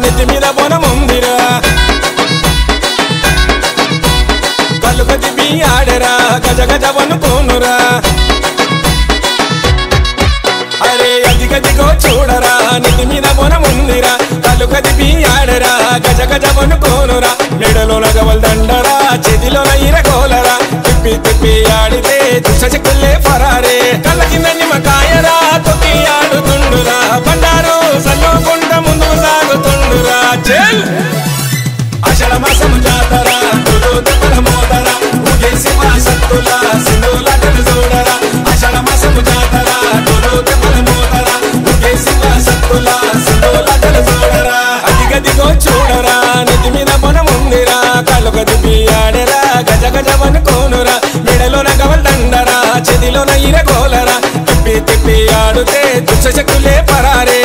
నెత్తి మీద బోనముందిరా కళ్ళు కదిపి ఆడరా గజ గజ వనుకోనురా అరే అది గదిగో చూడరా నెత్తి మీద బోనముందిరా కళ్ళు కదిపి ఆడరా గజ గజ వనుకోనురా మెడలో నగవల్ దండరా చేతిలో ఇరగోలరా తిప్పి తిప్పి ఆడితే దుష్టశక్తులే ఫరారే కళ్ళ కింద నిమ్మకాయరా తొక్కి ఆడుతుండురా బండారు సల్లుకుంట ముందుకు సాగుతుండురా చెల్ అషడ మాసము జాతర గురు దత్తల మోదర ఉగేసి మా సత్తుల సింధులాటలు చూడరా అషడ మాసము జాతర గురు దత్తల మోదర ఉగేసి మా సత్తుల సింధులాటలు చూడరా అదిగదిగో చూడరా నెత్తి మీద పొనముందిరా కళ్ళు కదిపి ఆడరా గజ గజ వనుకోనురా మెడలోన గవల్ దండరా చెదిలోన ఇరగోలరా తిప్పి తిప్పి ఆడితే దుష్ట శక్తులే పరారే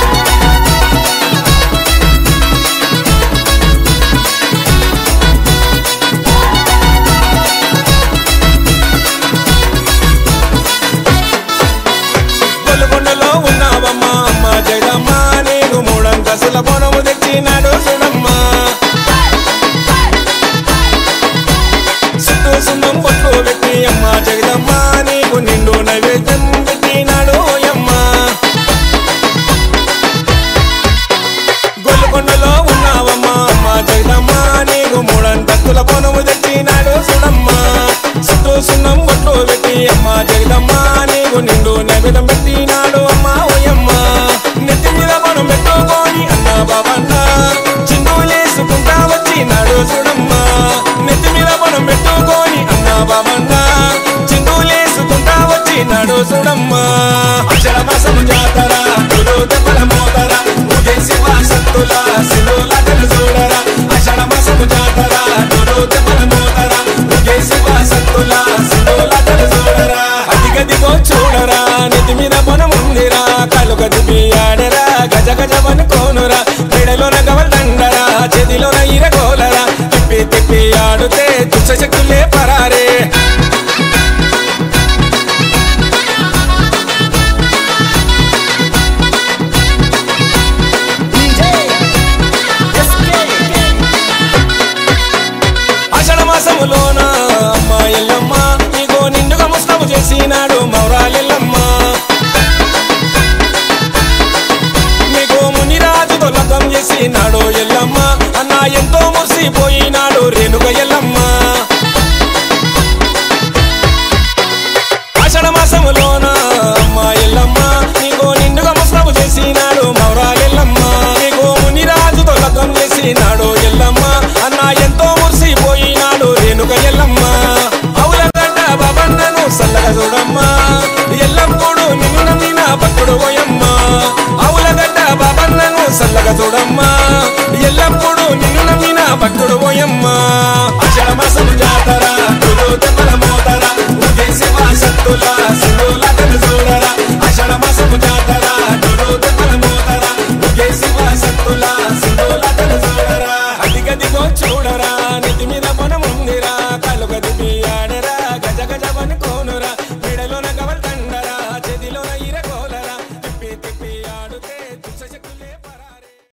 గొల్లుగొండలో ఉన్నావమ్మా అమ్మ జగదమ్మ నీకు మూడంతసుల పొనము తెచ్చినాడు సుడమ్మా చుట్టూ సున్నం బొట్టు పెట్టి అమ్మ జగదమ్మ నీకు నిండు నైవేద్యం పెట్టినాడు ఓయమ్మ గొల్లుగొండలో ఉన్నావమ్మా అమ్మ జగదమ్మ నీకు మూడంతస్తుల పొనము తెచ్చినాడు సుడమ్మా చుట్టూ సున్నం బొట్టు పెట్టి అమ్మ జగదమ్మ నీకు నిండు నైవేద్యం పెట్టినాడు అమ్మ ఓయమ్మ నెత్తి మీద మనం పెట్టుకొని అన్న బాబన్న చిందులేసుకుంటా వచ్చినాడు చూడమ్మా నెత్తి మీద మనం పెట్టుకొని అన్న బాబన్న చిందులేసుకుంటా వచ్చినాడు చూడమ్మా అక్షర మాసము జాతర గురు దెబ్బల మోదర ఉదేసి వాసత్తుల సిలులాటలు చూడరా అషడ మాసము జాతర గురు దెబ్బల మోదర ఉదేసి వాసత్తుల సిలులాటలు చూడరా అదిగదిగో చూడరా నెత్తి మీద పొనముందిరా కళ్ళు కదిపి ఆడరా గజ గజ వనుకోనురా మెడలోన గవల్ దండరా చేతిలోన ఇరగోలరా తిప్పి తిప్పి ఆడితే దుష్ట శక్తులే పరారే అషడ మాసములోన అమ్మ ఎల్లమ్మ నీకో నిండుగా ముస్తాబు చేసినాడు మౌరాలెల్లమ్మ నీకు మునిరాజుతో లగ్గం చేసినాడు ఎల్లమ్మ అన్న ఎంతో మురిసిపోయినాడు రేణుక ఎల్లమ్మ ఆషాఢ మాసములోన అమ్మ ఎల్లమ్మ నీకు నిండుగా ముస్తాబు చేసినాడు మౌరాలెల్లమ్మ నీకు మునిరాజుతో లగ్గం చేసినాడు ఎల్లమ్మ అన్న ఎంతో మురిసిపోయినాడు రేణుక ఎల్లమ్మ అవులగడ్డ బాబన్నను సల్లగా చూడమ్మా ఎల్లప్పుడు నిన్ను నమ్మిన భక్తుడు పోయమ్మ అవులగడ్డ బాబన్నను సల్లగా చూడమ్మా ఎల్లప్పుడు నిన్ను నమ్మిన భక్తుడు పోయమ్మ అషడ మాసము జాతర గురు దెబ్బల మోదర ఉదేసి వాసత్తుల సింధులాటలు చూడరా అషడ మాసము జాతర గురు దెబ్బల మోదర ఉదేసి వాసత్తుల సింధులాటలు చూడరా అదిగదిగో చూడరా నెత్తి మీద పొనముందిరా కళ్ళు కదిపి ఆడరా గజ గజ వనుకో